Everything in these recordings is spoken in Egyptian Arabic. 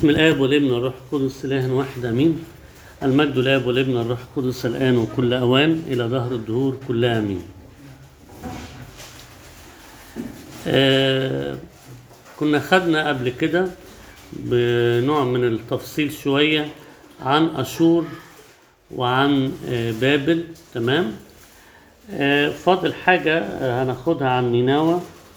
بسم الآب والابن والروح القدس إله واحد آمين المجد الآب والابن والروح القدس الآن وكل أوان إلى دهر الدهور كلها آمين آه كنا خدنا قبل كده بنوع من التفصيل شوية عن أشور وعن آه بابل تمام آه فاضل حاجة آه هناخدها عن نينوى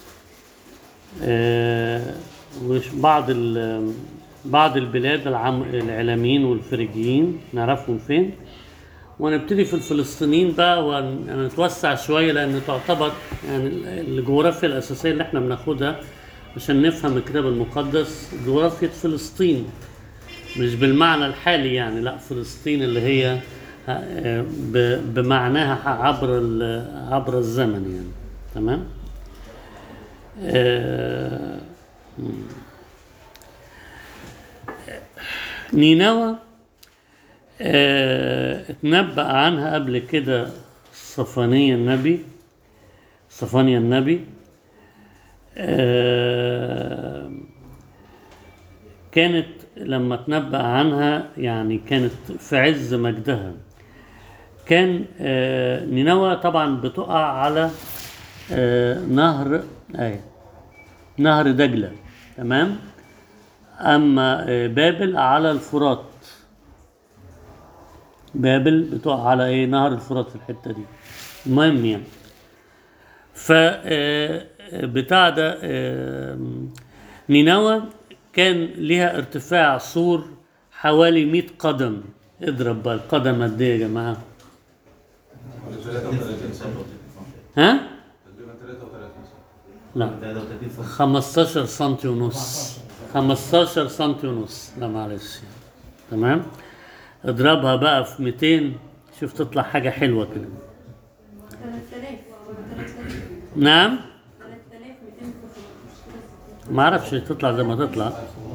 آه وش بعض ال- بعض البلاد العم العلاميين والفريجيين نعرفهم فين ونبتدي في الفلسطينيين بقى ونتوسع شويه لان تعتبر يعني الجغرافيا الاساسيه اللي احنا بناخدها عشان نفهم الكتاب المقدس جغرافيا فلسطين مش بالمعنى الحالي يعني لا فلسطين اللي هي آه، ب- بمعناها عبر ال- عبر الزمن يعني تمام آه، نينوى آه، اتنبأ عنها قبل كده صفانيا النبي صفانيا النبي آه، كانت لما اتنبأ عنها يعني كانت في عز مجدها كان آه، نينوى طبعا بتقع على آه، نهر اي نهر دجلة تمام اما آه، بابل على الفرات بابل بتقع على ايه نهر الفرات في الحته دي المهم يعني ف آه، بتاع ده آه، نينوى كان ليها ارتفاع سور حوالي 100 قدم اضرب بقى القدم قد ايه يا جماعه 33 سم ها تقريبا 33 سم لا 33 سم 15 سنتي ونص 15 سنتي ونص لا معلش تمام اضربها بقى في 200 شوف تطلع حاجة حلوة كده 3000 3000 نعم 3200 ما اعرفش تطلع زي ما تطلع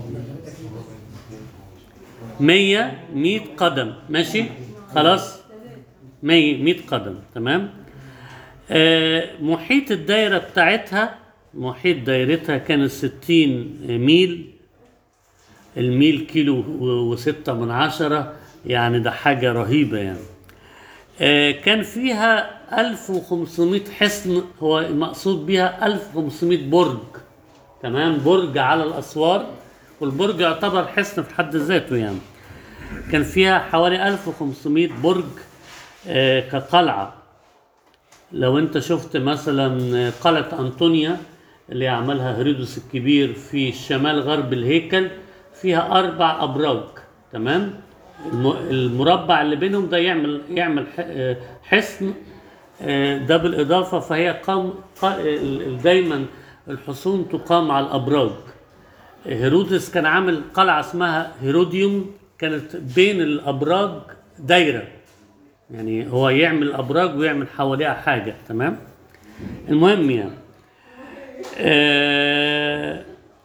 100 100 قدم ماشي خلاص 100 100 قدم تمام آه محيط الدايرة بتاعتها محيط دايرتها كان 60 ميل الميل كيلو و- وستة من عشرة يعني ده حاجة رهيبة يعني آه، كان فيها 1500 حصن هو المقصود بها 1500 برج تمام برج على الأسوار والبرج يعتبر حصن في حد ذاته يعني كان فيها حوالي 1500 برج آه، كقلعة لو انت شفت مثلا قلعة أنطونيا اللي عملها هيرودوس الكبير في شمال غرب الهيكل فيها أربع أبراج تمام الم- المربع اللي بينهم ده يعمل يعمل ح- آه، حصن آه، ده بالإضافة فهي قام قا- ال- ال- دايما الحصون تقام على الأبراج هيرودس كان عامل قلعة اسمها هيروديوم كانت بين الأبراج دايرة يعني هو يعمل أبراج ويعمل حواليها حاجة تمام المهم يعني آه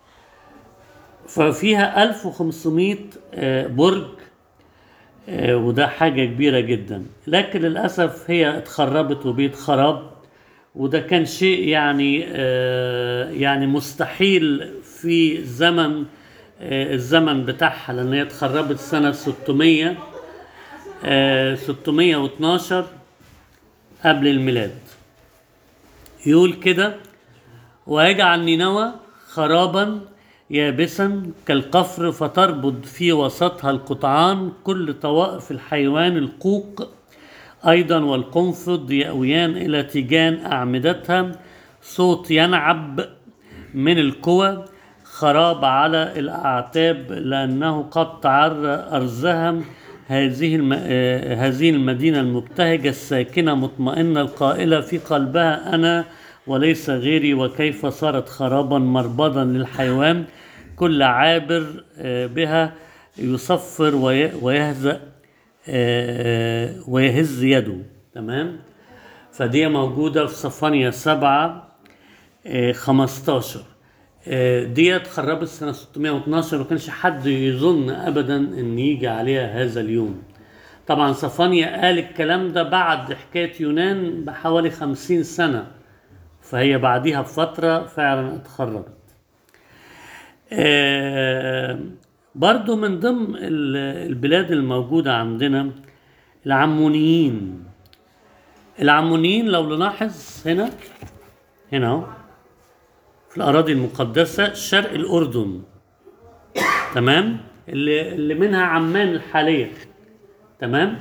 ففيها 1500 آه برج آه وده حاجة كبيرة جدا لكن للأسف هي اتخربت وبيت خراب وده كان شيء يعني آه يعني مستحيل في زمن آه الزمن بتاعها لأن هي اتخربت سنة 600 آه 612 قبل الميلاد يقول كده ويجعل نينوى خرابا يابسا كالقفر فتربض في وسطها القطعان كل طوائف الحيوان القوق أيضا والقنفذ يأويان إلى تيجان أعمدتها صوت ينعب من الكوى خراب على الأعتاب لأنه قد تعرى أرزها هذه الم... آه، هذه المدينة المبتهجة الساكنة مطمئنة القائلة في قلبها أنا وليس غيري وكيف صارت خرابا مربضا للحيوان كل عابر آه، بها يصفر وي- ويهزأ آه، ويهز يده تمام فدي موجودة في صفانيا سبعة آه، 15 آه، ديت خربت سنة 612 ما كانش حد يظن أبدا أن يجي عليها هذا اليوم طبعا صفانيا قال الكلام ده بعد حكاية يونان بحوالي 50 سنة فهي بعديها بفترة فعلا اتخربت آه، برضو من ضمن ال- البلاد الموجودة عندنا العمونيين العمونيين لو نلاحظ هنا هنا اهو في الأراضي المقدسة شرق الأردن تمام اللي, اللي منها عمان الحالية تمام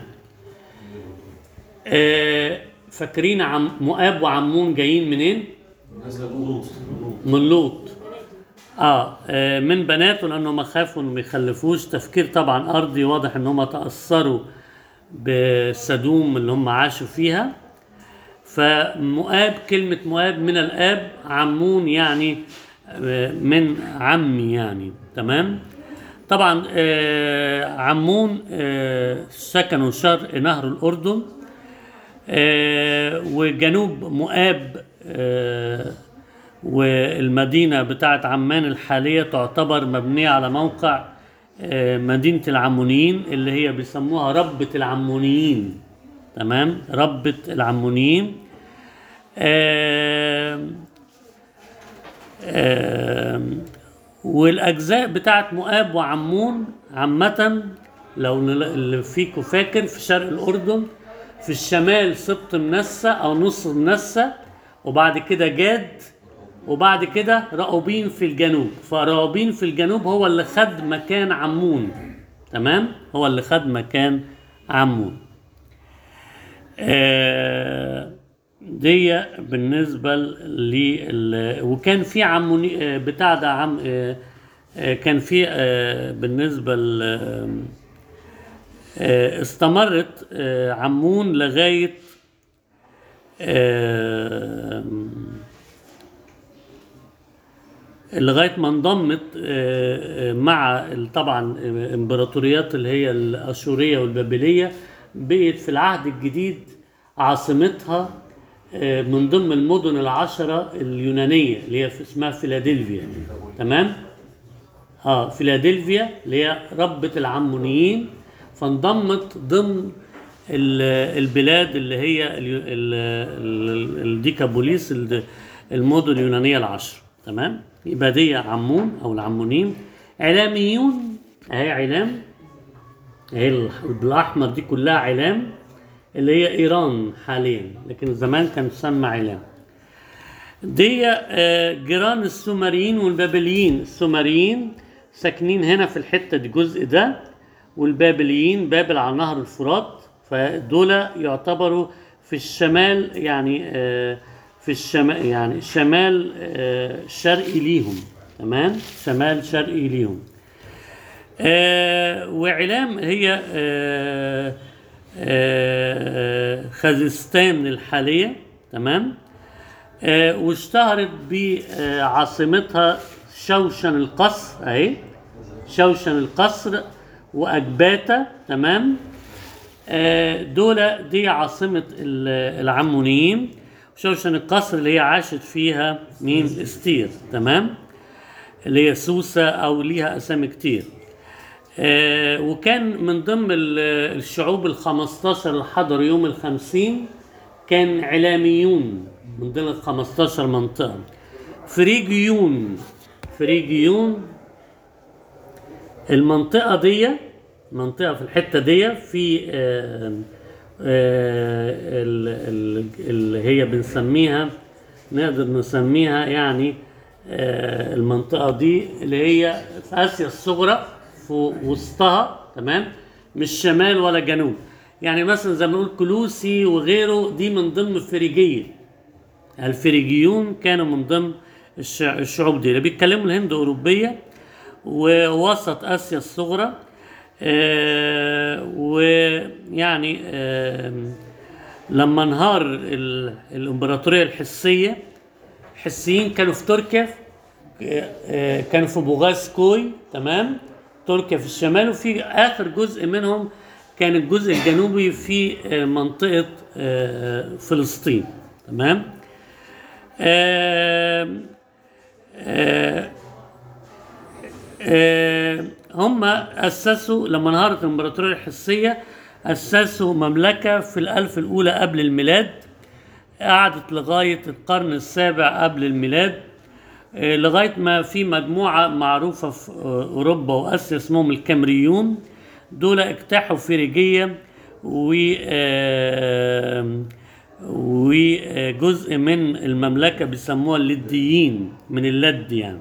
آه فاكرين عم مؤاب وعمون جايين منين؟ نزل لوط من لوط آه, اه من بناته لانهم خافوا انهم ما يخلفوش تفكير طبعا ارضي واضح ان هم تاثروا بسدوم اللي هم عاشوا فيها فمؤاب كلمة مؤاب من الآب عمون يعني آه، من عمي يعني تمام طبعا آه، عمون آه، سكنوا شرق نهر الأردن آه، وجنوب مؤاب آه، والمدينة بتاعت عمان الحالية تعتبر مبنية على موقع آه، مدينة العمونيين اللي هي بيسموها ربة العمونيين تمام ربة العمونيين آم، آم، والأجزاء بتاعت مؤاب وعمون عامة لو نل- اللي فيكم فاكر في شرق الأردن في الشمال سبط منسى أو نص منسى وبعد كده جاد وبعد كده رأوبين في الجنوب فرأوبين في الجنوب هو اللي خد مكان عمون تمام هو اللي خد مكان عمون آه، دي بالنسبة لل وكان في عموني آه، بتاع ده عم آه، آه، كان في آه، بالنسبة ل آه، استمرت آه، عمون لغاية آه، لغايه ما انضمت آه، آه، مع ال- طبعا آه، امبراطوريات اللي هي الاشوريه والبابليه بقت في العهد الجديد عاصمتها آه، من ضمن المدن العشره اليونانيه اللي هي في- اسمها فيلادلفيا تمام اه فيلادلفيا اللي هي ربة العمونيين فانضمت ضمن ال- البلاد اللي هي ال- ال- ال- الديكابوليس ال- المدن اليونانية العشر تمام يبقى دي عمون او العمونيين علاميون اهي علام اهي ال- بالاحمر دي كلها علام اللي هي ايران حاليا لكن زمان كان تسمى علام دي آه، جيران السومريين والبابليين السومريين ساكنين هنا في الحتة دي الجزء ده والبابليين بابل على نهر الفرات فدول يعتبروا في الشمال يعني آه، في الشمال يعني شمال آه، شرقي ليهم تمام شمال شرقي ليهم آه، وعلام هي آه، آه، خزستان الحالية تمام آه، واشتهرت بعاصمتها شوشن القصر اهي شوشن القصر واجباتا تمام آه، دول دي عاصمة ال- العمونيين شوشن القصر اللي هي عاشت فيها مين استير تمام اللي هي سوسة او ليها اسامي كتير آه، وكان من ضمن ال- الشعوب ال 15 اللي حضروا يوم الخمسين كان علاميون من ضمن ال 15 منطقة فريجيون فريجيون المنطقة دي منطقة في الحتة دي في آه، آه، ال- ال- اللي هي بنسميها نقدر نسميها يعني آه، المنطقة دي اللي هي في آسيا الصغرى في وسطها تمام مش شمال ولا جنوب يعني مثلا زي ما نقول كلوسي وغيره دي من ضمن الفريجية الفريجيون كانوا من ضمن الشع- الشعوب دي اللي بيتكلموا الهند أوروبية ووسط آسيا الصغرى آه، ويعني آه، لما انهار ال- الإمبراطورية الحسية الحسيين كانوا في تركيا آه، آه، كانوا في بوغاسكوي تمام تركيا في الشمال وفي آخر جزء منهم كان الجزء الجنوبي في آه، منطقة آه، فلسطين تمام آه، آه، آه، هم أسسوا لما انهارت الإمبراطورية الحسية أسسوا مملكة في الألف الأولى قبل الميلاد قعدت لغاية القرن السابع قبل الميلاد آه، لغايه ما في مجموعه معروفه في آه، اوروبا واسيا اسمهم الكامريون دول اجتاحوا فريجيه و آه، وجزء من المملكه بيسموها اللديين من اللد يعني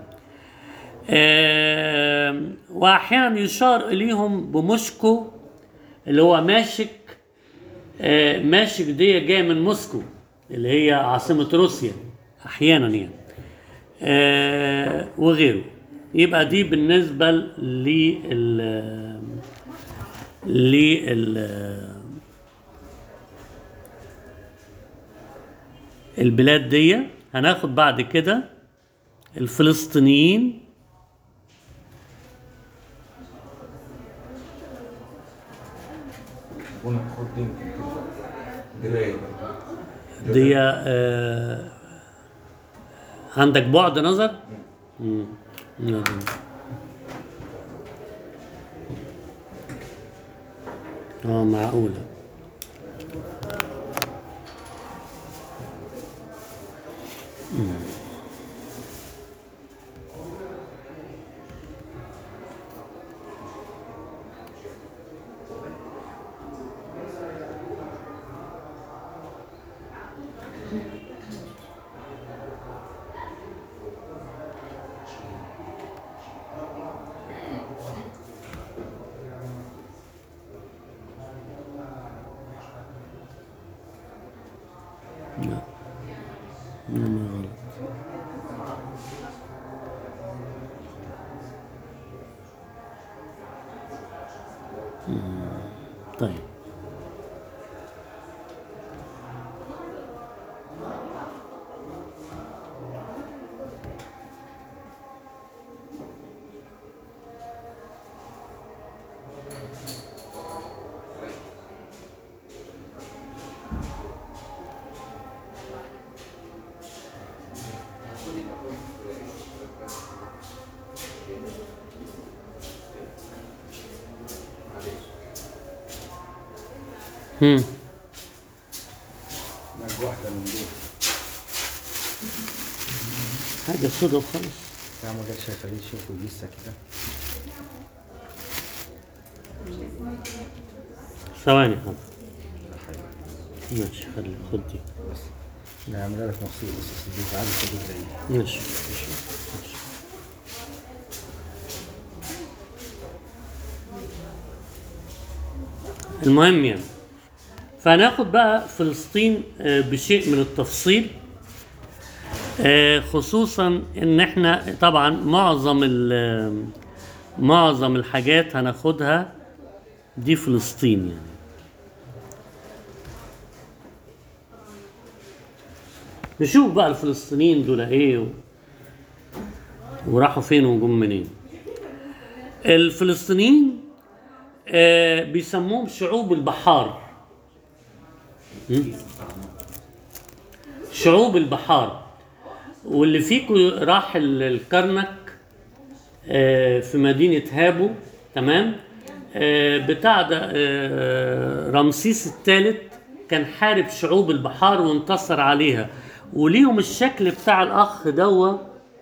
آه، واحيانا يشار اليهم بموسكو اللي هو ماشك آه، ماشك دي جايه من موسكو اللي هي عاصمه روسيا احيانا يعني آه، وغيره يبقى دي بالنسبه لل لل البلاد دي هناخد بعد كده الفلسطينيين وانا خد دي يمكن كده درايه دي آه عندك بعد نظر مم. يلا. اه معقولة مم. لا إنما غلط مم. طيب هم. معاك واحده من دول حاجة سودا وخلاص يا عم جال شغالين شوفوا لسه كده ثواني حاضر ماشي خلي خد دي بس انا هعملها لك مخصوص بس دي تعالى خليك زي ماشي ماشي. المهم يعني فهناخد بقى فلسطين آه، بشيء من التفصيل آه، خصوصا ان احنا طبعا معظم ال- معظم الحاجات هناخدها دي فلسطين يعني نشوف بقى الفلسطينيين دول ايه و... وراحوا فين وجم منين الفلسطينيين آه بيسموهم شعوب البحار م? شعوب البحار واللي فيكم راح ال- الكرنك آه في مدينة هابو تمام آه بتاع ده آه رمسيس الثالث كان حارب شعوب البحار وانتصر عليها وليهم الشكل بتاع الأخ دوا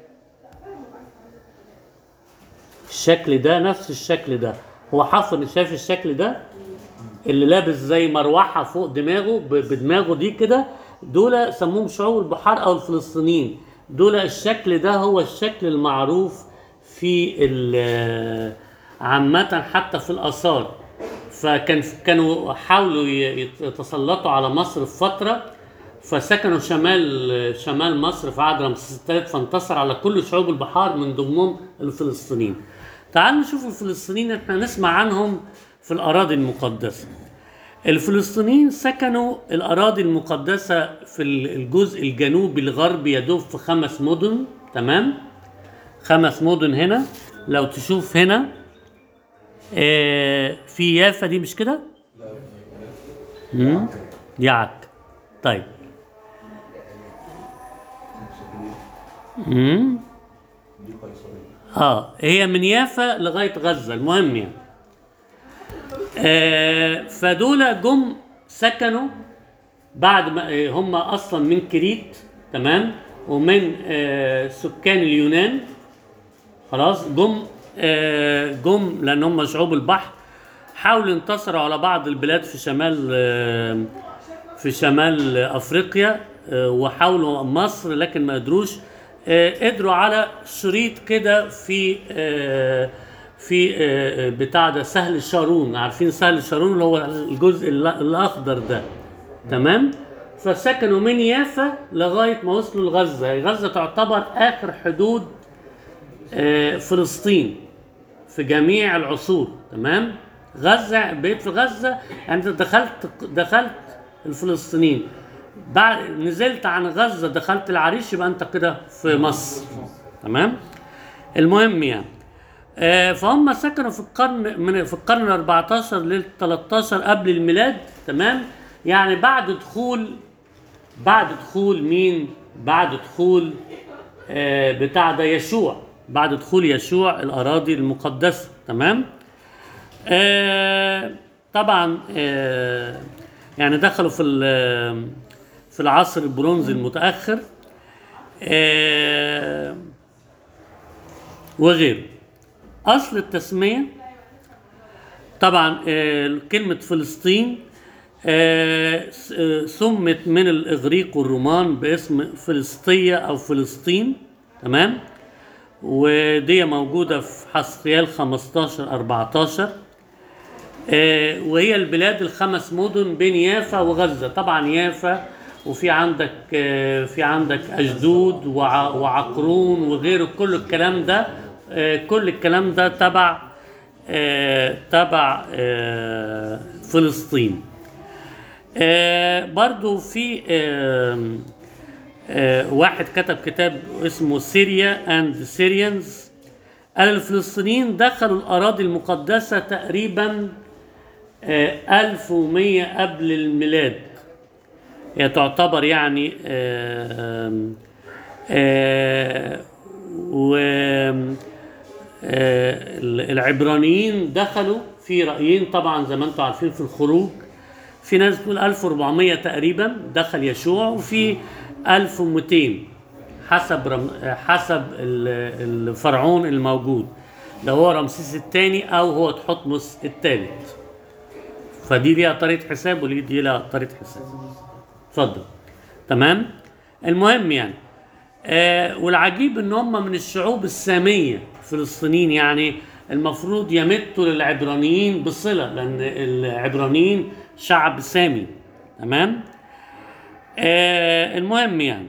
الشكل ده نفس الشكل ده هو حفر شايف الشكل ده اللي لابس زي مروحه فوق دماغه ب- بدماغه دي كده دول سموهم شعوب البحار او الفلسطينيين دول الشكل ده هو الشكل المعروف في ال- عامة حتى في الآثار فكان كانوا حاولوا ي- يتسلطوا على مصر في فترة فسكنوا شمال شمال مصر في عهد رمسيس الثالث فانتصر على كل شعوب البحار من ضمنهم الفلسطينيين. تعالوا نشوف الفلسطينيين احنا نسمع عنهم في الأراضي المقدسة. الفلسطينيين سكنوا الأراضي المقدسة في الجزء الجنوبي الغربي يدوب في خمس مدن تمام؟ خمس مدن هنا لو تشوف هنا آه في يافا دي مش كده؟ مم؟ يعك طيب مم؟ دي قيصريه اه هي من يافا لغايه غزه المهم يعني آه فدول جم سكنوا بعد ما آه، هم اصلا من كريت تمام ومن آه، سكان اليونان خلاص جم آه، جم لان هم شعوب البحر حاولوا ينتصروا على بعض البلاد في شمال آه، في شمال افريقيا آه، وحاولوا مصر لكن ما قدروش آه، قدروا على شريط كده في آه، في آه، بتاع ده سهل شارون عارفين سهل شارون اللي هو الجزء ال- الاخضر ده تمام فسكنوا من يافا لغايه ما وصلوا لغزه غزه تعتبر اخر حدود آه، فلسطين في جميع العصور تمام غزه بقيت في غزه انت دخلت دخلت الفلسطينيين بعد نزلت عن غزه دخلت العريش يبقى انت كده في مصر تمام المهم يعني آه، فهم سكنوا في القرن من في القرن ال 14 لل 13 قبل الميلاد تمام يعني بعد دخول بعد دخول مين بعد دخول آه، بتاع ده يشوع بعد دخول يشوع الاراضي المقدسه تمام آه، طبعا آه، يعني دخلوا في ال- في العصر البرونزي المتاخر آه، وغيره اصل التسميه طبعا آه، كلمه فلسطين آه، س- آه، سمت من الاغريق والرومان باسم فلسطيه او فلسطين تمام ودي موجوده في حسقيال 15 14 آه، وهي البلاد الخمس مدن بين يافا وغزه طبعا يافا وفي عندك آه، في عندك اشدود وع- وعقرون وغيره كل الكلام ده آه، كل الكلام ده تبع آه، تبع آه، فلسطين آه، برضو في آه، آه، واحد كتب كتاب اسمه سيريا اند سيريانز قال الفلسطينيين دخلوا الأراضي المقدسة تقريبا آه، 1100 قبل الميلاد هي تعتبر يعني آه، آه، و آه، العبرانيين دخلوا في رأيين طبعا زي ما انتم عارفين في الخروج في ناس بتقول 1400 تقريبا دخل يشوع وفي 1200 حسب رم... حسب ال- الفرعون الموجود لو هو رمسيس الثاني او هو تحتمس الثالث فدي ليها طريقه حساب ودي دي لها طريقه حساب اتفضل تمام المهم يعني آه والعجيب ان هم من الشعوب الساميه الفلسطينيين يعني المفروض يمتوا للعبرانيين بصله لان العبرانيين شعب سامي تمام آه المهم يعني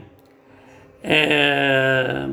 آه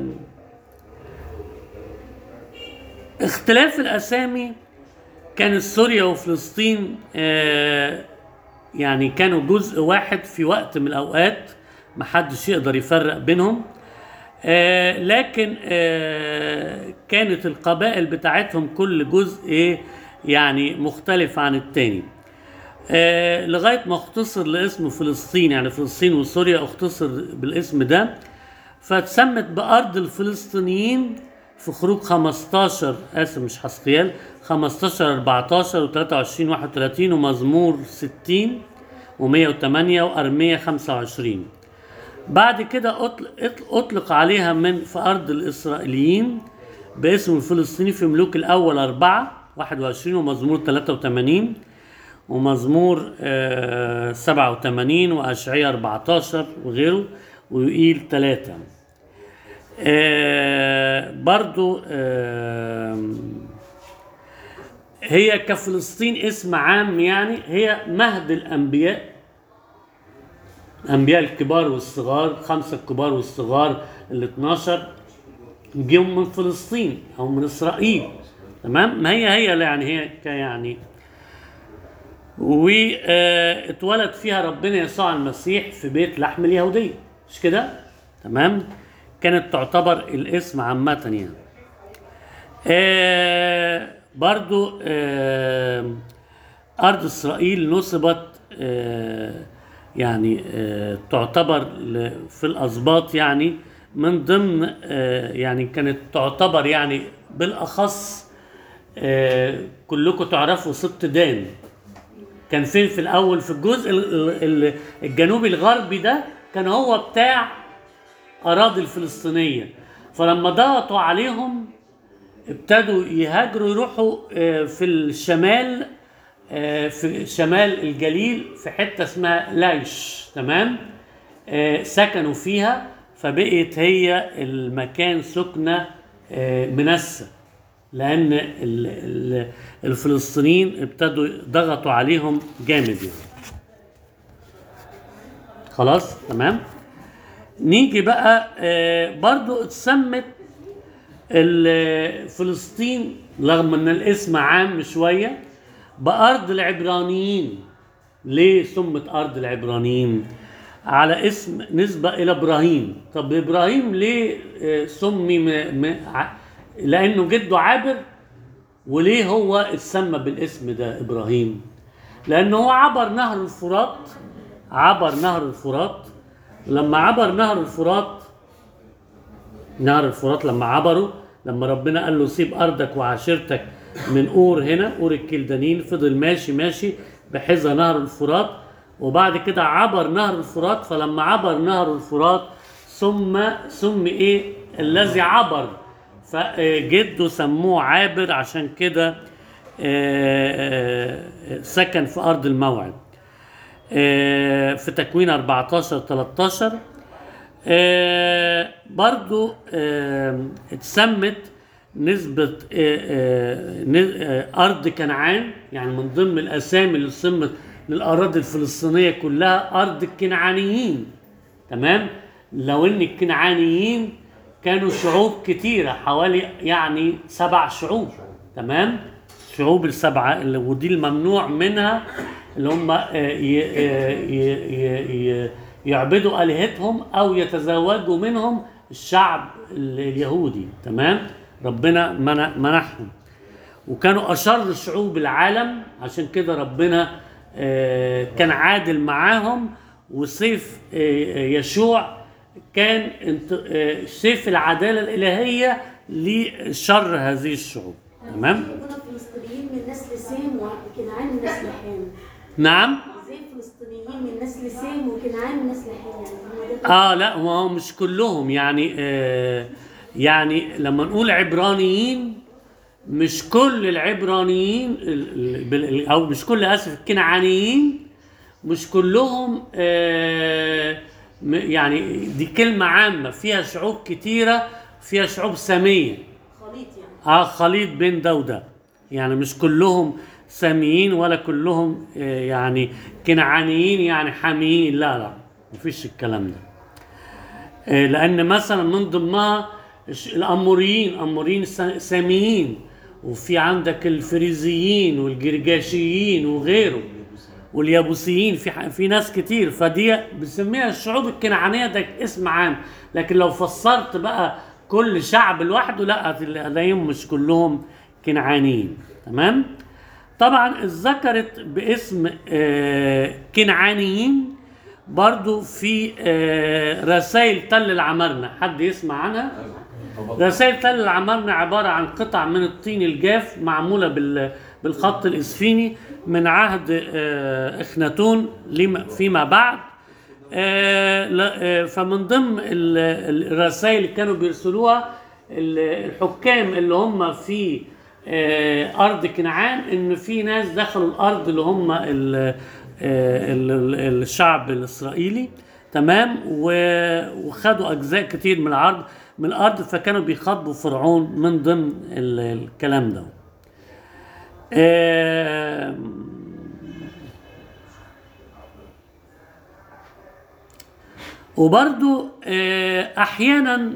اختلاف الاسامي كان سوريا وفلسطين آه يعني كانوا جزء واحد في وقت من الاوقات محدش يقدر يفرق بينهم آه لكن آه كانت القبائل بتاعتهم كل جزء ايه يعني مختلف عن التاني آه لغايه ما اختصر لاسم فلسطين يعني فلسطين وسوريا اختصر بالاسم ده فاتسمت بارض الفلسطينيين في خروج 15 اسف مش حسقيال 15 14 و23 31 ومزمور 60 و108 وارميه 25 بعد كده أطلق, أطلق عليها من في أرض الإسرائيليين باسم الفلسطيني في ملوك الأول أربعة 21 ومزمور 83 ومزمور آه 87 وأشعية 14 وغيره ويقيل ثلاثة آه برضو آه هي كفلسطين اسم عام يعني هي مهد الأنبياء الانبياء الكبار والصغار خمسه الكبار والصغار ال 12 جم من فلسطين او من اسرائيل تمام ما هي هي يعني هي ك- يعني واتولد فيها ربنا يسوع المسيح في بيت لحم اليهوديه مش كده تمام كانت تعتبر الاسم عامه يعني آه برضو آه أرض إسرائيل نصبت آه يعني آه تعتبر ل- في الأسباط يعني من ضمن آه يعني كانت تعتبر يعني بالأخص آه كلكم تعرفوا سبط دان كان فين في الأول في الجزء ال- ال- ال- الجنوبي الغربي ده كان هو بتاع اراضي الفلسطينيه فلما ضغطوا عليهم ابتدوا يهاجروا يروحوا آه، في الشمال آه، في شمال الجليل في حته اسمها لايش تمام آه، سكنوا فيها فبقيت هي المكان سكنه آه، منسى لان ال- ال- الفلسطينيين ابتدوا ضغطوا عليهم جامد يعني خلاص تمام نيجي بقى آه، برضو اتسمت ال- فلسطين رغم ان الاسم عام شويه بارض العبرانيين ليه سمت ارض العبرانيين على اسم نسبه الى ابراهيم طب ابراهيم ليه آه، سمي م... م... ع- لانه جده عابر وليه هو اتسمى بالاسم ده ابراهيم لانه هو عبر نهر الفرات عبر نهر الفرات لما عبر نهر الفرات نهر الفرات لما عبروا لما ربنا قال له سيب ارضك وعشيرتك من اور هنا اور الكلدانيين فضل ماشي ماشي بحذا نهر الفرات وبعد كده عبر نهر الفرات فلما عبر نهر الفرات ثم سمي ايه الذي عبر فجده سموه عابر عشان كده آه، آه، سكن في ارض الموعد آه، في تكوين 14 13 آه، برضو آه، اتسمت نسبة آه، آه، ن- آه، أرض كنعان يعني من ضمن الأسامي اللي سمت للأراضي الفلسطينية كلها أرض الكنعانيين تمام لو إن الكنعانيين كانوا شعوب كتيرة حوالي يعني سبع شعوب تمام شعوب السبعة اللي ودي الممنوع منها اللي هم آه، ي- آه، ي- ي- ي- يعبدوا آلهتهم أو يتزوجوا منهم الشعب اليهودي تمام ربنا منع- منحهم وكانوا أشر شعوب العالم عشان كده ربنا آه، كان عادل معاهم وسيف آه، آه، يشوع كان انت- آه، سيف العدالة الإلهية لشر هذه الشعوب تمام يكونوا فلسطينيين من نسل سام وكنعان من نسل حام نعم زي فلسطينيين من نسل سام وكنعان من نسل حام يعني هو ده اه لا ما هو مش كلهم يعني آه يعني لما نقول عبرانيين مش كل العبرانيين ال- ال- بال- او مش كل اسف الكنعانيين مش كلهم آه م- يعني دي كلمة عامة فيها شعوب كتيرة فيها شعوب سامية خليط يعني اه خليط بين ده وده يعني مش كلهم ساميين ولا كلهم آه، يعني كنعانيين يعني حاميين لا لا مفيش الكلام ده آه، لان مثلا من ضمنها الش- الاموريين اموريين سا- ساميين وفي عندك الفريزيين والجرجاشيين وغيره واليابوسيين في ح- في ناس كتير فدي بنسميها الشعوب الكنعانيه ده اسم عام لكن لو فسرت بقى كل شعب لوحده لا هتلاقيهم مش كلهم كنعانيين تمام طبعا اتذكرت باسم آه، كنعانيين برضو في آه، رسائل تل العمارنة حد يسمع عنها رسائل تل العمارنة عبارة عن قطع من الطين الجاف معمولة بال- بالخط الإسفيني من عهد آه، إخناتون لما- فيما بعد آه، لا- آه، فمن ضمن ال- الرسائل اللي كانوا بيرسلوها ال- الحكام اللي هم في آه، أرض كنعان إن في ناس دخلوا الأرض اللي هم ال- آه، ال- ال- الشعب الإسرائيلي تمام و- وخدوا أجزاء كتير من الأرض من الأرض فكانوا بيخاطبوا فرعون من ضمن ال- الكلام ده آه، وبرضو آه، احيانا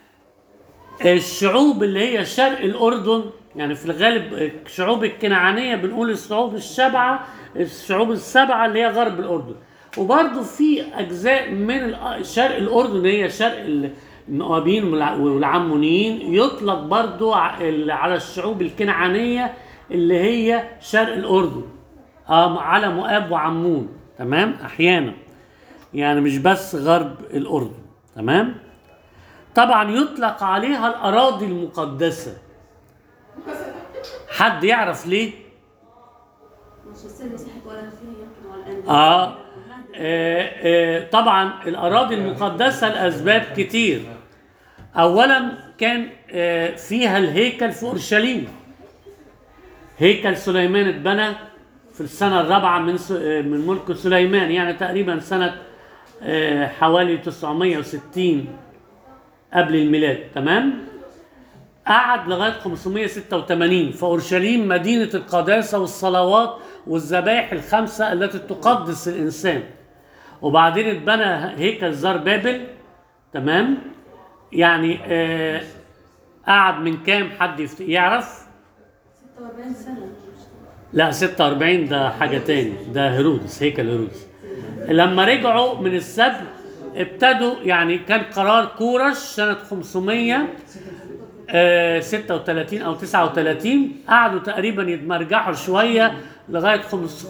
الشعوب اللي هي شرق الاردن يعني في الغالب الشعوب الكنعانيه بنقول الشعوب السبعه الشعوب السبعه اللي هي غرب الاردن وبرضو في اجزاء من الأ- شرق الاردن اللي هي شرق المؤابين والع- والعمونيين يطلق برضو ع- ال- على الشعوب الكنعانيه اللي هي شرق الاردن آه، على مؤاب وعمون تمام احيانا يعني مش بس غرب الأردن تمام طبعا يطلق عليها الأراضي المقدسة حد يعرف ليه مش السن مسيحة ولا فيها يمكن ولا الأنبياء آه آه، آه، طبعا الاراضي المقدسه لاسباب كتير اولا كان آه، فيها الهيكل في اورشليم هيكل سليمان اتبنى في السنه الرابعه من س- آه، من ملك سليمان يعني تقريبا سنه آه، حوالي 960 قبل الميلاد تمام قعد لغايه 586 فاورشليم مدينه القداسه والصلوات والذبائح الخمسه التي تقدس الانسان وبعدين اتبنى هيكل زار بابل تمام يعني آه قعد من كام حد يفت- يعرف 46 سنة لا 46 ده حاجة تاني ده هيرودس هيكل هيرودس لما رجعوا من السبي ابتدوا يعني كان قرار كورش سنة 500 آه، 36 أو 39 قعدوا تقريبا يتمرجحوا شوية لغاية خمس-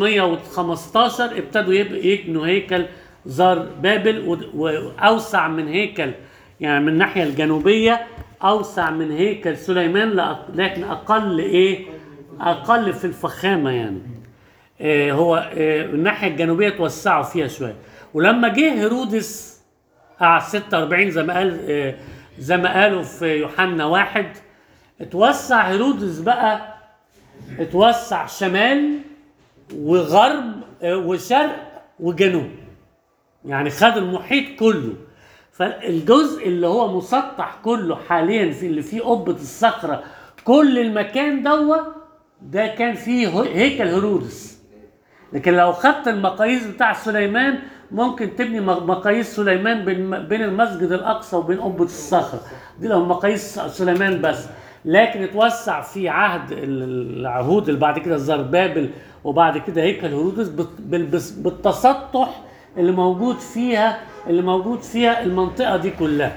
515 ابتدوا يب- يبنوا هيكل زار بابل ود- وأوسع من هيكل يعني من الناحية الجنوبية أوسع من هيكل سليمان لأ- لكن أقل إيه أقل في الفخامة يعني آه، هو آه، الناحية الجنوبية توسعوا فيها شوية ولما جه هيرودس قعد 46 زي ما قال آه، زي ما قالوا في يوحنا واحد اتوسع هيرودس بقى اتوسع شمال وغرب آه، وشرق وجنوب يعني خد المحيط كله فالجزء اللي هو مسطح كله حاليا في اللي فيه قبة الصخرة كل المكان دوا ده كان فيه هو- هيكل هيرودس لكن لو خدت المقاييس بتاع سليمان ممكن تبني م- مقاييس سليمان بين بين المسجد الاقصى وبين قبه الصخره دي لو مقاييس سليمان بس لكن اتوسع في عهد ال- العهود اللي بعد كده زربابل وبعد كده هيكل هيرودس بت- بال- بس- بالتسطح اللي موجود فيها اللي موجود فيها المنطقه دي كلها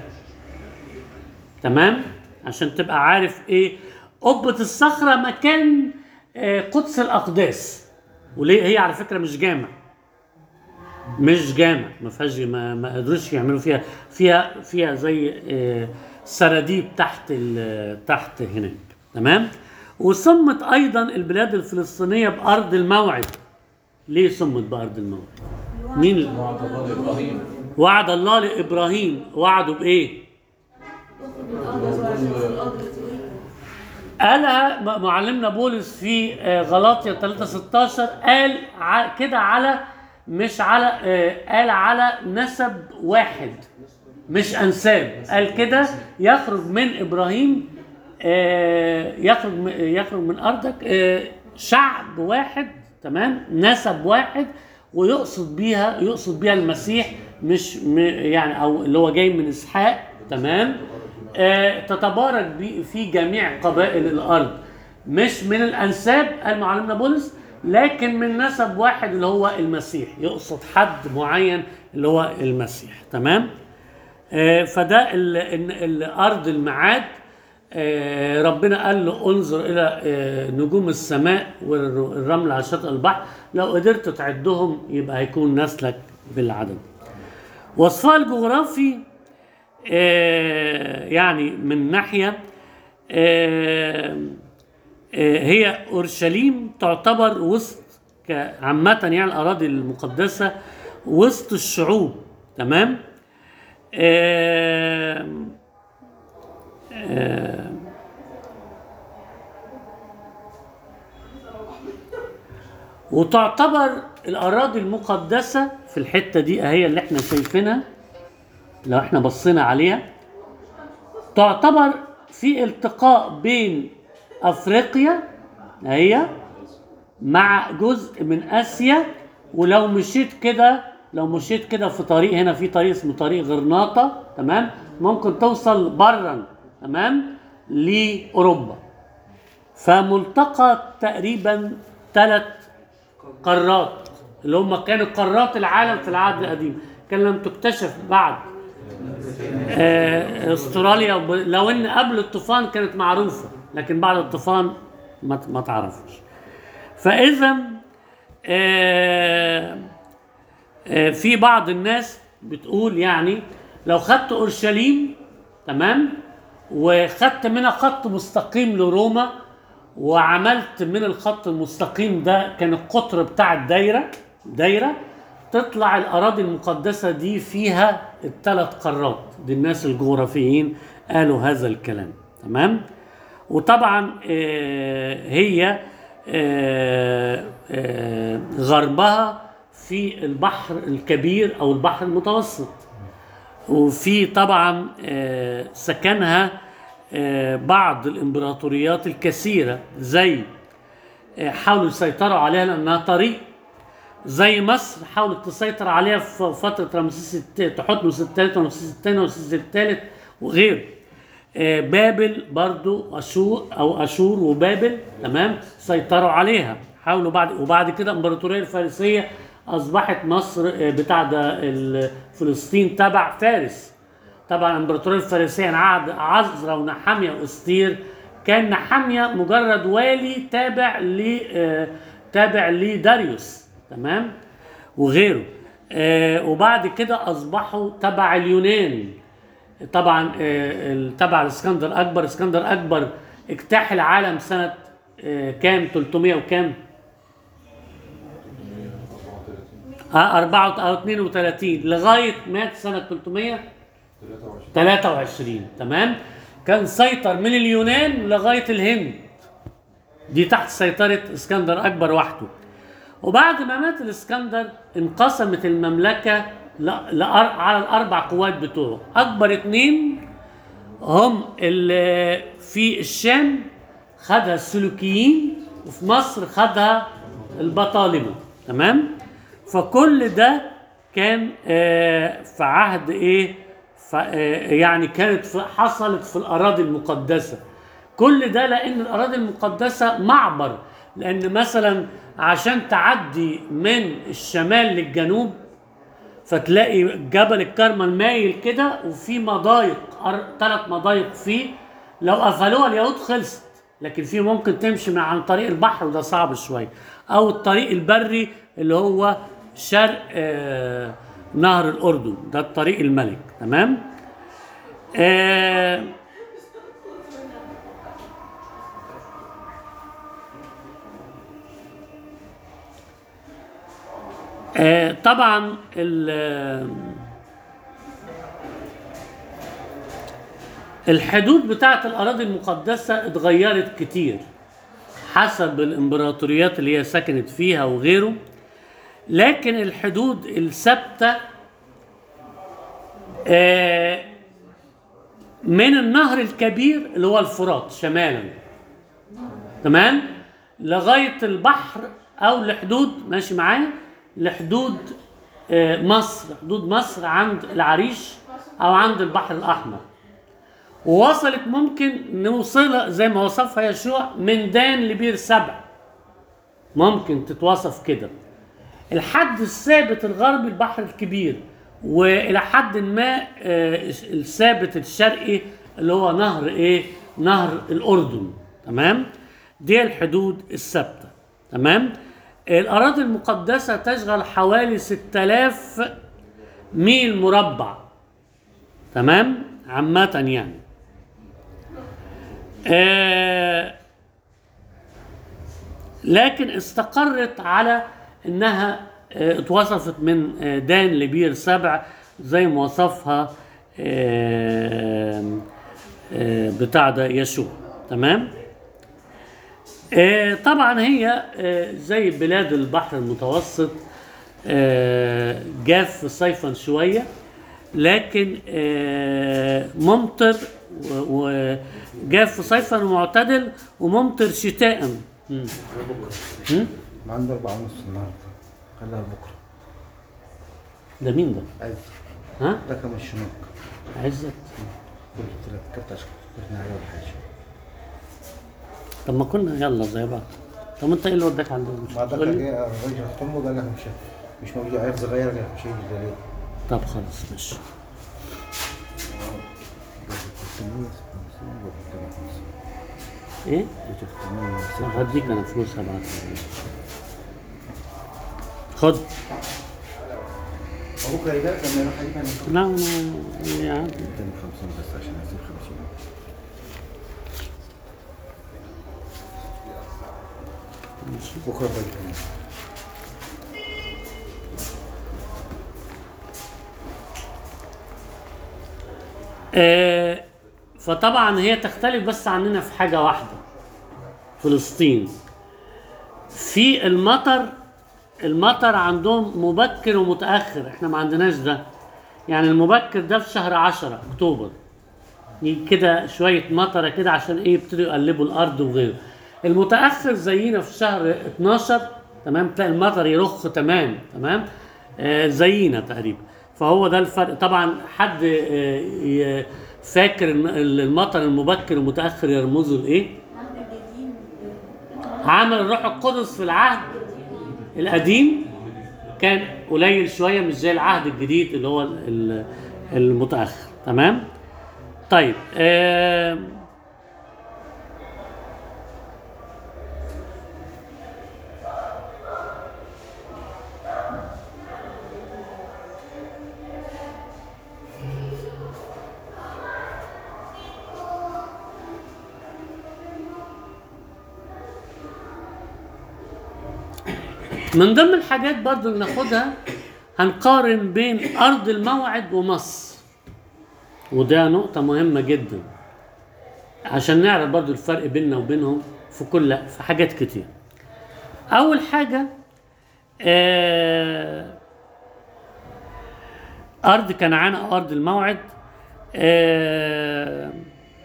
تمام عشان تبقى عارف ايه قبة الصخرة مكان آه، قدس الأقداس وليه هي على فكرة مش جامع مش جامع ما فيهاش ما, ما قدروش يعملوا فيها فيها فيها زي آه، سراديب تحت ال- تحت هناك تمام وسمت ايضا البلاد الفلسطينيه بارض الموعد ليه سمت بارض الموعد مين وعد الله لابراهيم وعد الله لابراهيم وعده بايه قالها م- معلمنا بولس في آه، غلاطيا 3 16 قال ع- كده على مش على آه، قال على نسب واحد مش انساب قال كده يخرج من ابراهيم آه، يخرج م- يخرج من ارضك آه، شعب واحد تمام نسب واحد ويقصد بيها يقصد بيها المسيح مش م- يعني او اللي هو جاي من اسحاق تمام آه، تتبارك بي- في جميع قبائل الارض مش من الانساب قال معلمنا بولس لكن من نسب واحد اللي هو المسيح يقصد حد معين اللي هو المسيح تمام آه، فده ال- ال- الارض الميعاد آه، ربنا قال له انظر الى آه، نجوم السماء والرمل على شاطئ البحر لو قدرت تعدهم يبقى هيكون نسلك بالعدد وصفها الجغرافي آه، يعني من ناحيه آه، آه، هي اورشليم تعتبر وسط ك- عامه يعني الاراضي المقدسه وسط الشعوب تمام آه، آه، وتعتبر الاراضي المقدسه في الحته دي هي اللي احنا شايفينها لو احنا بصينا عليها تعتبر في التقاء بين افريقيا هي مع جزء من اسيا ولو مشيت كده لو مشيت كده في طريق هنا في طريق اسمه طريق غرناطه تمام ممكن توصل برا تمام لاوروبا فملتقى تقريبا ثلاث قارات اللي هم كانوا قارات العالم في العهد القديم كان لم تكتشف بعد آه، استراليا وب- لو ان قبل الطوفان كانت معروفه لكن بعد الطوفان ما ما تعرفش فاذا آه، آه، في بعض الناس بتقول يعني لو خدت اورشليم تمام وخدت منها خط مستقيم لروما وعملت من الخط المستقيم ده كان القطر بتاع الدايره دايره تطلع الأراضي المقدسة دي فيها الثلاث قارات دي الناس الجغرافيين قالوا هذا الكلام تمام وطبعا آه، هي آه، آه، غربها في البحر الكبير أو البحر المتوسط وفي طبعا آه، سكنها آه، بعض الامبراطوريات الكثيره زي آه، حاولوا يسيطروا عليها لانها طريق زي مصر حاولت تسيطر عليها في فتره رمسيس الثالث تحتمس الثالث ورمسيس الثاني ورمسيس الثالث وغيره آه، بابل برضو اشور او اشور وبابل تمام سيطروا عليها حاولوا بعد وبعد كده الامبراطوريه الفارسيه اصبحت مصر آه، بتاع ده ال- فلسطين تبع فارس طبعا الامبراطوريه الفارسيه عهد عزرا ونحاميه واستير كان نحاميه مجرد والي تابع ل آه، تابع لداريوس تمام وغيره آه، وبعد كده اصبحوا تبع اليونان طبعا آه، ال- تبع الاسكندر اكبر اسكندر اكبر اجتاح العالم سنه آه، كام 300 وكام آه، 4 او 32 لغايه مات سنه 300 23 تمام كان سيطر من اليونان لغايه الهند دي تحت سيطره اسكندر اكبر وحده وبعد ما مات الاسكندر انقسمت المملكه ل- لأر- على الاربع قوات بتوعه اكبر اتنين هم اللي في الشام خدها السلوكيين وفي مصر خدها البطالمه تمام فكل ده كان آه، في عهد ايه ف- آه، يعني كانت في- حصلت في الاراضي المقدسه كل ده لان الاراضي المقدسه معبر لان مثلا عشان تعدي من الشمال للجنوب فتلاقي جبل الكرمل مايل كده وفي مضايق ثلاث مضايق فيه لو قفلوها اليهود خلصت لكن في ممكن تمشي من عن طريق البحر وده صعب شويه او الطريق البري اللي هو شرق آه نهر الاردن ده الطريق الملك تمام آه آه، طبعا ال- الحدود بتاعت الأراضي المقدسة اتغيرت كتير حسب الإمبراطوريات اللي هي سكنت فيها وغيره لكن الحدود الثابتة آه، من النهر الكبير اللي هو الفرات شمالا تمام لغايه البحر او لحدود ماشي معايا لحدود آه، مصر حدود مصر عند العريش او عند البحر الاحمر ووصلت ممكن نوصلها زي ما وصفها يشوع من دان لبير سبع ممكن تتوصف كده الحد الثابت الغربي البحر الكبير والى حد ما آه، الثابت الشرقي اللي هو نهر ايه نهر الاردن تمام دي الحدود الثابته تمام الاراضي المقدسه تشغل حوالي 6000 ميل مربع تمام عامه يعني آه لكن استقرت على انها آه، اتوصفت من آه، دان لبير سبع زي ما وصفها آه، آه، بتاع ده يشوع تمام آه، طبعا هي آه، زي بلاد البحر المتوسط آه، جاف صيفا شويه لكن آه، ممطر و- وجاف صيفا معتدل وممطر شتاء مم. مم؟ ما عنده أربعة ونص النهاردة خليها بكرة ده مين ده؟ عز ها؟ ده كان الشنوك عزت قلت ثلاث كرت عشان احنا على ولا حاجة طب ما كنا يلا زي بعض طب انت ايه اللي وداك عند ما ده تقول كان لي؟ جاي الراجل حمو قال لك مش مش موجود عيال صغيرة قال لك مش هيجي ده ليه؟ طب خلاص ماشي ايه؟ هديك انا فلوس هبعتها خد بكرة يجي لما يروح يجيب انا لا ما يعني اداني 50 بس عشان يصير 50 بكرة باجي آه، فطبعا هي تختلف بس عننا في حاجة واحدة فلسطين في المطر المطر عندهم مبكر ومتأخر احنا ما عندناش ده يعني المبكر ده في شهر عشرة اكتوبر يجي كده شوية مطرة كده عشان ايه يبتدوا يقلبوا الأرض وغيره المتأخر زينا في شهر 12 تمام تلاقي المطر يرخ تمام تمام آه زينا تقريبا فهو ده الفرق طبعا حد آه ي- فاكر الم- المطر المبكر والمتأخر يرمزوا لإيه؟ عهد الجديد عمل الروح القدس في العهد القديم كان قليل شويه مش زي العهد الجديد اللي هو ال- ال- المتاخر تمام طيب آه من ضمن الحاجات برضو اللي ناخدها هنقارن بين أرض الموعد ومصر وده نقطة مهمة جدا عشان نعرف برضو الفرق بيننا وبينهم في كل في حاجات كتير أول حاجة آه أرض كنعان أو أرض الموعد آه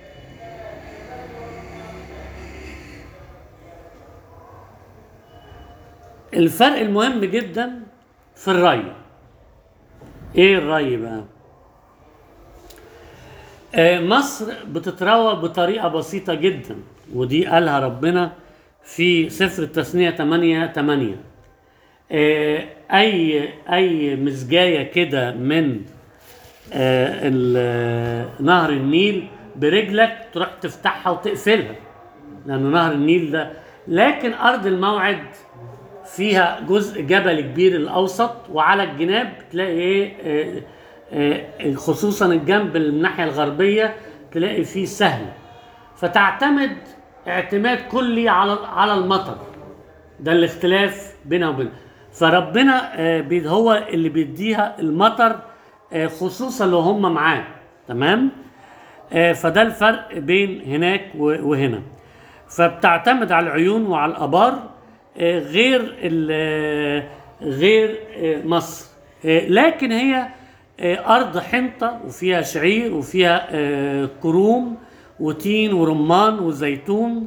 الفرق المهم جدا في الري ايه الري بقى آه، مصر بتتروى بطريقة بسيطة جدا ودي قالها ربنا في سفر التثنية 8 8 آه، أي أي مسجاية كده من آه، ال- آه، نهر النيل برجلك تروح تفتحها وتقفلها لأن نهر النيل ده لكن أرض الموعد فيها جزء جبل كبير الاوسط وعلى الجناب تلاقي ايه آه، آه، خصوصا الجنب الناحيه الغربيه تلاقي فيه سهل فتعتمد اعتماد كلي على على المطر ده الاختلاف بينها وبين فربنا آه، بي- هو اللي بيديها المطر آه، خصوصا لو هم معاه تمام آه، فده الفرق بين هناك و- وهنا فبتعتمد على العيون وعلى الابار آه، غير ال- آه، غير آه، مصر آه، لكن هي آه، ارض حنطه وفيها شعير وفيها آه، كروم وتين ورمان وزيتون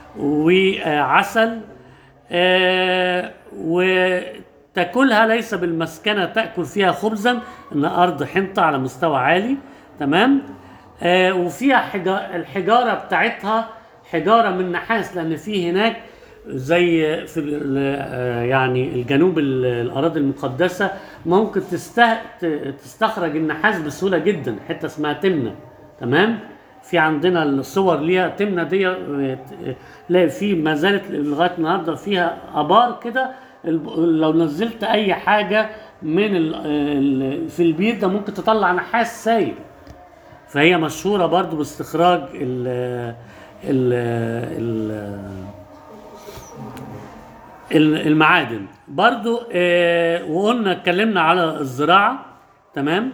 وعسل آه، وتاكلها ليس بالمسكنه تاكل فيها خبزا ان ارض حنطه على مستوى عالي تمام آه، وفيها حجا- الحجاره بتاعتها حجاره من نحاس لان في هناك زي في ال- آه، يعني الجنوب ال- الاراضي المقدسه ممكن تسته... ت- تستخرج النحاس بسهوله جدا حته اسمها تمنه تمام في عندنا الصور ليها تمنه دي آه، ت- لا في ما زالت لغايه النهارده فيها ابار كده الب- لو نزلت اي حاجه من ال... ال... في البيت ده ممكن تطلع نحاس سايل فهي مشهوره برضو باستخراج ال ال ال ال- المعادن برضو آه وقلنا اتكلمنا على الزراعه تمام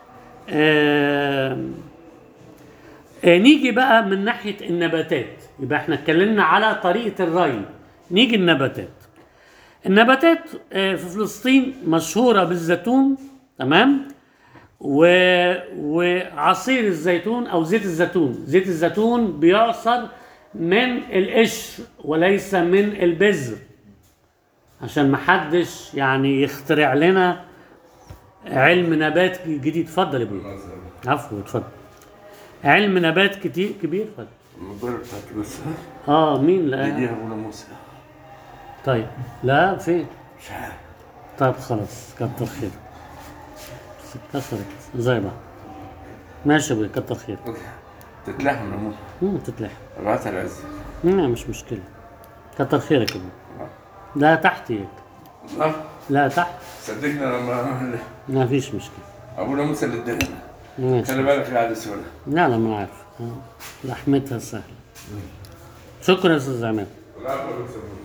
آه آه نيجي بقى من ناحيه النباتات يبقى احنا اتكلمنا على طريقه الري نيجي النباتات النباتات آه في فلسطين مشهوره بالزيتون تمام و... وعصير الزيتون او زيت الزيتون زيت الزيتون بيعصر من القشر وليس من البذر عشان محدش يعني يخترع لنا علم نبات جديد اتفضل يا ابني عفوا اتفضل علم نبات كتير كبير اتفضل المقبرة بتاعت بس اه مين لا دي ابونا موسى طيب لا فين مش عارف طيب خلاص كتر خير كسرت زي بعض ماشي يا ابوي كتر خير تتلحم يا موسى مم تتلحق ابعتها العز لا مش مشكلة كتر خيرك يا ابوي لا تحت هيك اه لا تحت صدقني لما ما فيش مشكلة ابونا موسى اللي ادانا ماشي خلي بالك قاعد سوالف لا لا ما عارف آه. لحمتها سهلة شكرا يا استاذ عماد لا أقول لك سوالف.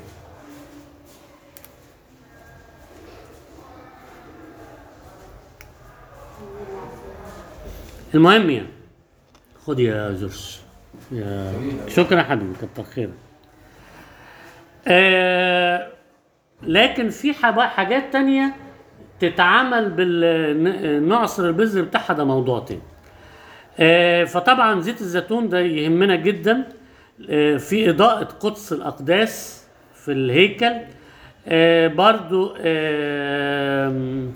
المهم يعني خد يا جورج يا شكرا يا حبيبي كتر خيرك آه لكن في حب- حاجات تانية تتعمل بالنعصر البذر بتاعها ده موضوع تاني آه، فطبعا زيت الزيتون ده يهمنا جدا آه، في إضاءة قدس الأقداس في الهيكل آه، برضو آم،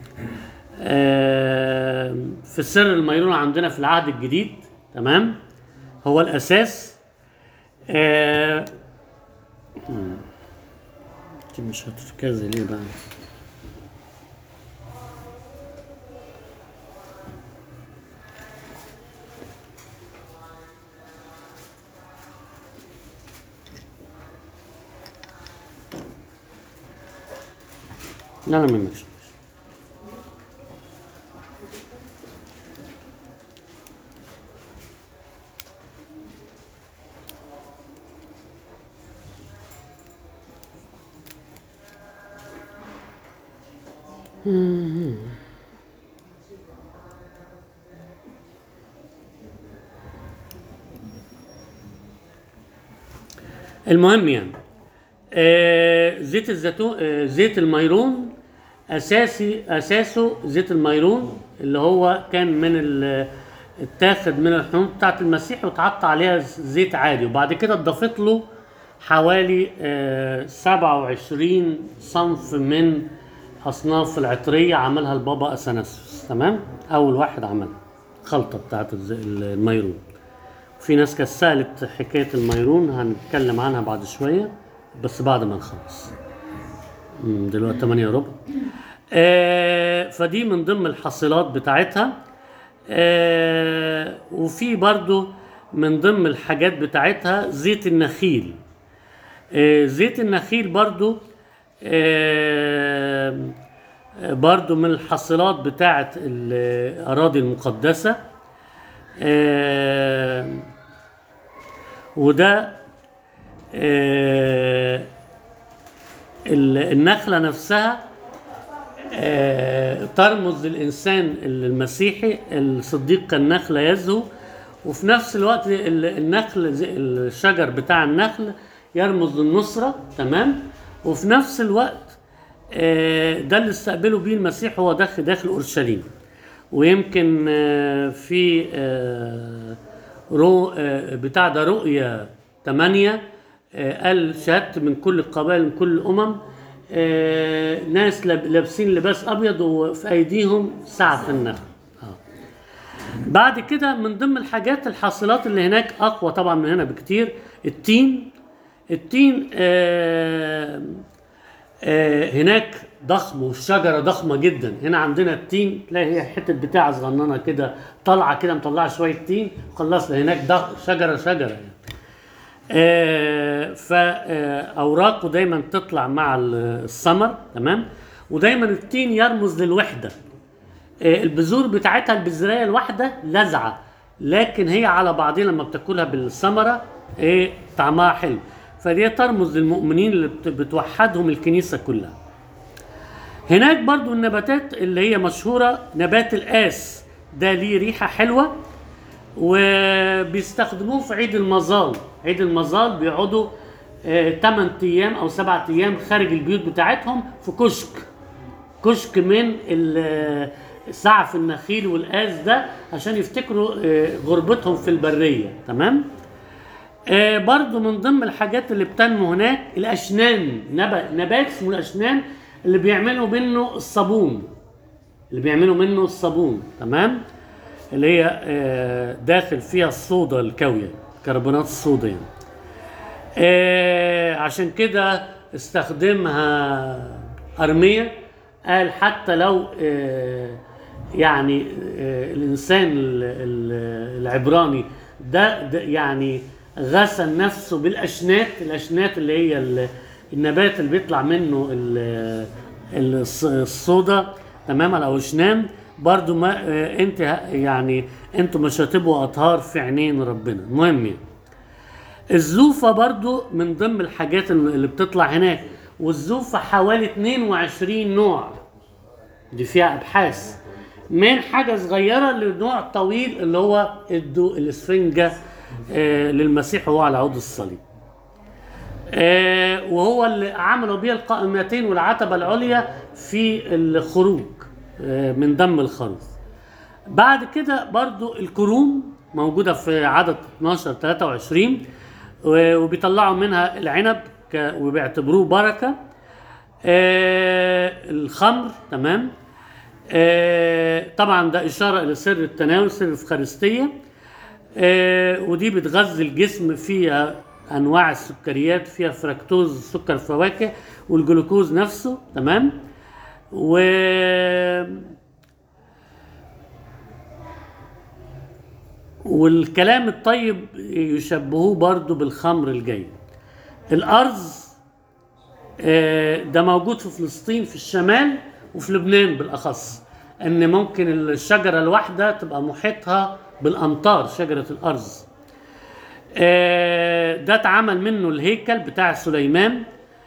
آم، في سر الميرون عندنا في العهد الجديد تمام هو الأساس آه، مم. دي مش هتركزي ليه بقى لا لا منك المهم يعني آه زيت الزيتون آه زيت الميرون اساسي اساسه زيت الميرون اللي هو كان من ال- اتاخد من الحموم بتاعت المسيح واتحط عليها زيت عادي وبعد كده اتضافت له حوالي آه 27 صنف من اصناف العطريه عملها البابا اثناسيوس تمام اول واحد عملها خلطه بتاعت الز- الميرون في ناس كانت سالت حكايه الميرون هنتكلم عنها بعد شويه بس بعد ما نخلص مم، دلوقتي 8 ربع آه فدي من ضمن الحاصلات بتاعتها آه وفي برضو من ضمن الحاجات بتاعتها زيت النخيل آه زيت النخيل برضو آه برضو من الحاصلات بتاعت الأراضي المقدسة آه وده آه ال- النخلة نفسها آه، ترمز للإنسان المسيحي الصديق كالنخلة يزهو وفي نفس الوقت ال- النخل زي- الشجر بتاع النخل يرمز للنصرة تمام وفي نفس الوقت آه، ده اللي استقبله بيه المسيح هو داخل داخل أورشليم ويمكن آه، في آه، رو آه، بتاع ده رؤية 8 آه، قال شهدت من كل القبائل من كل الأمم آه، ناس لاب- لابسين لباس أبيض وفي أيديهم سعف النخل آه. بعد كده من ضمن الحاجات الحاصلات اللي هناك أقوى طبعا من هنا بكتير التين التين آه آه، هناك ضخم والشجره ضخمه جدا هنا عندنا التين تلاقي هي حته بتاعه صغننه كده طالعه كده مطلعه شويه تين خلصنا هناك ضخ شجره شجره يعني. آه فاوراقه دايما تطلع مع ال- الثمر تمام ودايما التين يرمز للوحده آه، البذور بتاعتها البذريه الواحده لزعه لكن هي على بعضها لما بتاكلها بالثمره ايه طعمها حلو فدي ترمز للمؤمنين اللي بت- بتوحدهم الكنيسه كلها هناك برضو النباتات اللي هي مشهوره نبات القاس ده ليه ريحه حلوه وبيستخدموه في عيد المظال عيد المظال بيقعدوا 8 ايام او 7 ايام خارج البيوت بتاعتهم في كشك كشك من ال- سعف النخيل والقاس ده عشان يفتكروا آه، غربتهم في البريه تمام آه، برضو من ضمن الحاجات اللي بتنمو هناك الاشنان نبات نبات اسمه الاشنان اللي بيعملوا منه الصابون اللي بيعملوا منه الصابون تمام اللي هي آه، داخل فيها الصودا الكاويه كربونات الصودا يعني آه، عشان كده استخدمها أرمية قال حتى لو آه، يعني آه، الإنسان ال- ال- العبراني ده, ده يعني غسل نفسه بالأشنات الأشنات اللي هي ال- النبات اللي بيطلع منه ال- الص- الصودا تمام او شنام برضو ما آه، انت ه- يعني انتوا مش هتبقوا اطهار في عينين ربنا المهم يعني الزوفة برضو من ضمن الحاجات اللي بتطلع هناك والزوفة حوالي 22 نوع دي فيها أبحاث من حاجه صغيره لنوع طويل اللي هو ادوا الاسفنجه آه، للمسيح وهو على عود الصليب آه، وهو اللي عملوا بيه القائمتين والعتبه العليا في الخروج آه، من دم الخروف بعد كده برضو الكروم موجودة في عدد 12 23 و- وبيطلعوا منها العنب ك- وبيعتبروه بركة آه الخمر تمام آه طبعا ده إشارة إلى سر التناول سر الإفخارستية آه ودي بتغذي الجسم فيها أنواع السكريات فيها فركتوز سكر فواكه والجلوكوز نفسه تمام و والكلام الطيب يشبهوه برضو بالخمر الجيد الأرز آه، ده موجود في فلسطين في الشمال وفي لبنان بالأخص أن ممكن الشجرة الواحدة تبقى محيطها بالأمطار شجرة الأرز آه، ده اتعمل منه الهيكل بتاع سليمان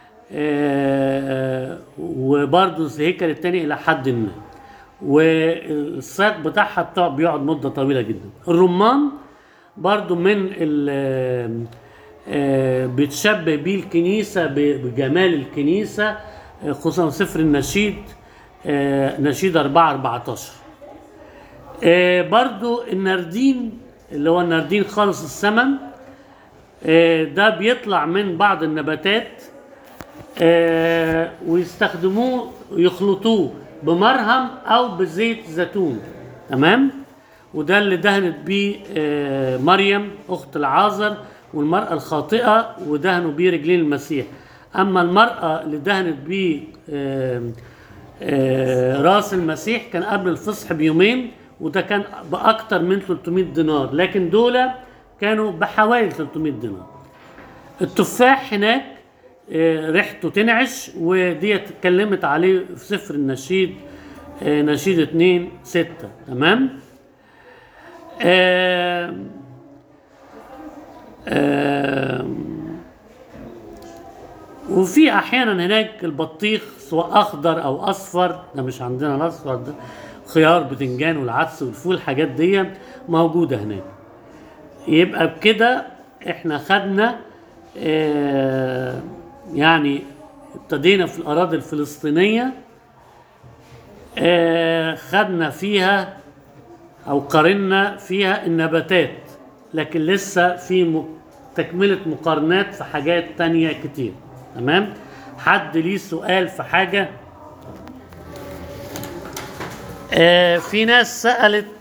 آه، وبرضه الهيكل التاني إلى حد ما والساق بتاعها بتاع بيقعد مدة طويلة جدا الرمان برضو من ال آه، بتشبه بيه الكنيسة ب- بجمال الكنيسة آه، خصوصا سفر النشيد آه، نشيد 4 14 آه، برضو النردين اللي هو النردين خالص الثمن آه، ده بيطلع من بعض النباتات آه، ويستخدموه يخلطوه بمرهم او بزيت زيتون تمام وده اللي دهنت بيه آه، مريم اخت العازر والمراه الخاطئه ودهنوا بيه رجلين المسيح اما المراه اللي دهنت بيه آه، آه، راس المسيح كان قبل الفصح بيومين وده كان باكتر من 300 دينار لكن دول كانوا بحوالي 300 دينار التفاح هناك آه، ريحته تنعش ودي اتكلمت عليه في سفر النشيد آه، نشيد 2 6 تمام آم، آم، وفي احيانا هناك البطيخ سواء اخضر او اصفر ده مش عندنا الاصفر ده خيار بتنجان والعدس والفول الحاجات دي موجوده هناك يبقى بكده احنا خدنا آه، يعني ابتدينا في الاراضي الفلسطينيه آه، خدنا فيها او قارنا فيها النباتات لكن لسه في م- تكمله مقارنات في حاجات تانية كتير تمام حد ليه سؤال في حاجه آه، في ناس سالت